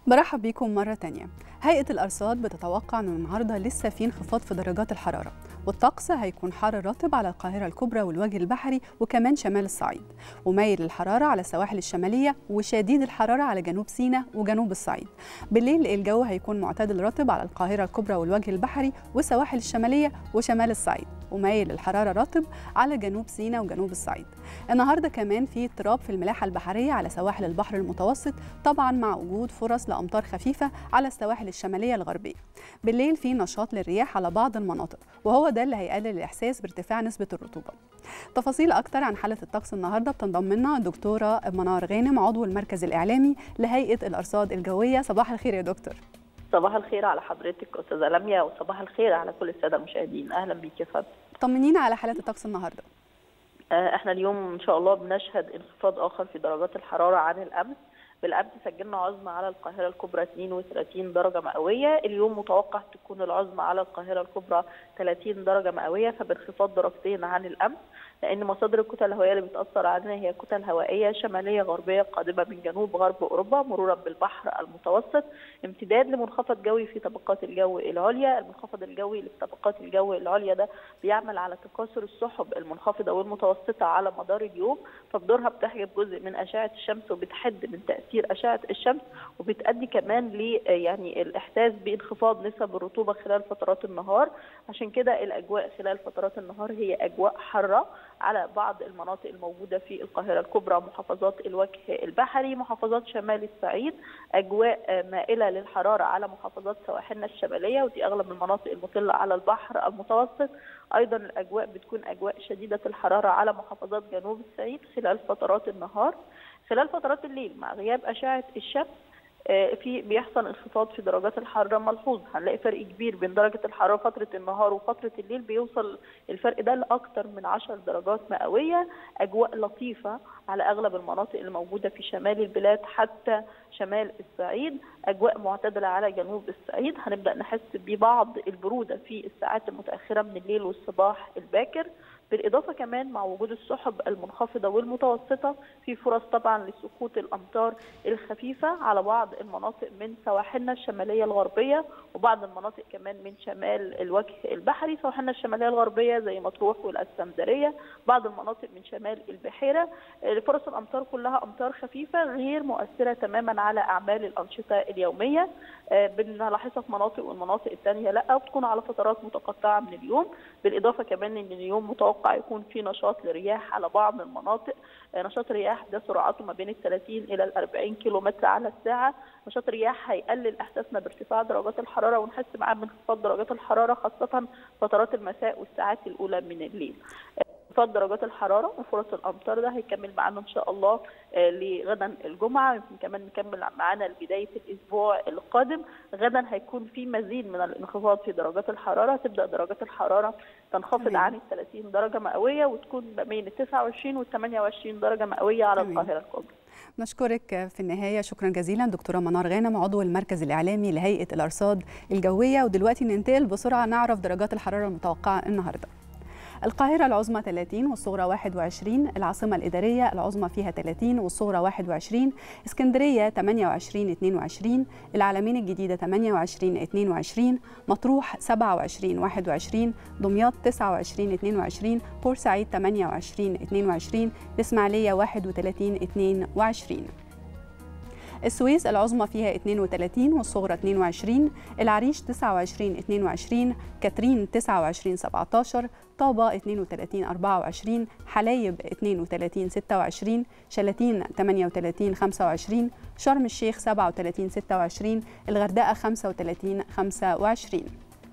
برحب بيكم مرة تانية هيئة الأرصاد بتتوقع أن النهاردة لسه في انخفاض في درجات الحرارة والطقس هيكون حار رطب على القاهرة الكبرى والوجه البحري وكمان شمال الصعيد ومايل للحرارة على السواحل الشمالية وشديد الحرارة على جنوب سيناء وجنوب الصعيد بالليل الجو هيكون معتدل رطب على القاهرة الكبرى والوجه البحري والسواحل الشمالية وشمال الصعيد ومايل الحرارة رطب على جنوب سيناء وجنوب الصعيد النهارده كمان في اضطراب في الملاحة البحرية على سواحل البحر المتوسط طبعا مع وجود فرص لأمطار خفيفة على السواحل الشمالية الغربية بالليل في نشاط للرياح على بعض المناطق وهو ده اللي هيقلل الإحساس بارتفاع نسبة الرطوبة تفاصيل أكتر عن حالة الطقس النهارده بتنضم لنا الدكتورة منار غانم عضو المركز الإعلامي لهيئة الأرصاد الجوية صباح الخير يا دكتور صباح الخير على حضرتك استاذه لميا وصباح الخير على كل الساده المشاهدين اهلا بيك يا فندم طمنينا على حالة الطقس النهارده احنا اليوم ان شاء الله بنشهد انخفاض اخر في درجات الحراره عن الامس بالامس سجلنا عظمى على القاهره الكبرى 32 درجه مئويه اليوم متوقع تكون العظمى على القاهره الكبرى 30 درجه مئويه فبانخفاض درجتين عن الامس لان مصادر الكتل الهوائيه اللي بتاثر علينا هي كتل هوائيه شماليه غربيه قادمه من جنوب غرب اوروبا مرورا بالبحر المتوسط امتداد لمنخفض جوي في طبقات الجو العليا المنخفض الجوي اللي في طبقات الجو العليا ده بيعمل على تكاثر السحب المنخفضه والمتوسطه على مدار اليوم فبدورها بتحجب جزء من اشعه الشمس وبتحد من تاثير اشعه الشمس وبتؤدي كمان ل يعني الاحساس بانخفاض نسب الرطوبه خلال فترات النهار عشان كده الاجواء خلال فترات النهار هي اجواء حاره على بعض المناطق الموجوده في القاهره الكبرى محافظات الوجه البحري محافظات شمال الصعيد اجواء مائله للحراره على محافظات سواحلنا الشماليه ودي اغلب المناطق المطله على البحر المتوسط ايضا الاجواء بتكون اجواء شديده الحراره على محافظات جنوب الصعيد خلال فترات النهار خلال فترات الليل مع غياب اشعه الشمس في بيحصل انخفاض في درجات الحراره ملحوظ هنلاقي فرق كبير بين درجه الحراره فتره النهار وفتره الليل بيوصل الفرق ده لاكثر من 10 درجات مئويه اجواء لطيفه على اغلب المناطق الموجوده في شمال البلاد حتى شمال الصعيد اجواء معتدله على جنوب الصعيد هنبدا نحس ببعض البروده في الساعات المتاخره من الليل والصباح الباكر بالاضافه كمان مع وجود السحب المنخفضه والمتوسطه في فرص طبعا لسقوط الامطار الخفيفه على بعض المناطق من سواحلنا الشماليه الغربيه وبعض المناطق كمان من شمال الوجه البحري سواحلنا الشماليه الغربيه زي مطروح والاسكندريه بعض المناطق من شمال البحيره فرص الامطار كلها امطار خفيفه غير مؤثره تماما على اعمال الانشطه اليوميه بنلاحظها في مناطق والمناطق الثانيه لا وبتكون على فترات متقطعه من اليوم بالاضافه كمان ان اليوم متوقع يكون في نشاط لرياح على بعض المناطق نشاط رياح ده سرعته ما بين ال 30 الى ال 40 كيلومتر على الساعه نشاط رياح هيقلل احساسنا بارتفاع درجات الحراره ونحس معاه بانخفاض درجات الحراره خاصه فترات المساء والساعات الاولى من الليل انخفاض درجات الحراره وفرص الامطار ده هيكمل معانا ان شاء الله لغدا الجمعه يمكن كمان نكمل معانا لبدايه الاسبوع القادم غدا هيكون في مزيد من الانخفاض في درجات الحراره تبدا درجات الحراره تنخفض عن ال 30 درجه مئويه وتكون ما بين ال 29 وال 28 درجه مئويه على تمام. القاهره الكبرى نشكرك في النهاية شكرا جزيلا دكتورة منار غانم عضو المركز الإعلامي لهيئة الأرصاد الجوية ودلوقتي ننتقل بسرعة نعرف درجات الحرارة المتوقعة النهاردة القاهرة العظمى 30 والصغرى 21 العاصمة الإدارية العظمى فيها 30 والصغرى 21 اسكندرية 28 22 العلمين الجديدة 28 22 مطروح 27 21 دمياط 29 22 بورسعيد 28 22 الإسماعيلية 31 22 السويس العظمى فيها 32 والصغرى 22 العريش 29 22 كاترين 29 17 طابة 32 24 حلايب 32 26 شلاتين 38 25 شرم الشيخ 37 26 الغردقة 35 25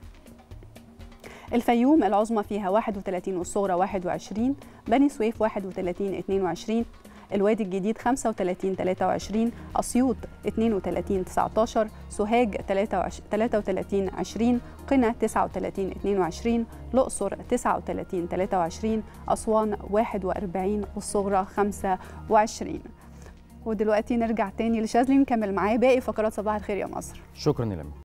الفيوم العظمى فيها 31 والصغرى 21 بني سويف 31 22 الوادي الجديد 35 23 أسيوط 32 19 سوهاج 33 20 قنا 39 22 الأقصر 39 23 أسوان 41 والصغرى 25 ودلوقتي نرجع تاني لشاذلي نكمل معاه باقي فقرات صباح الخير يا مصر شكرا يا لمي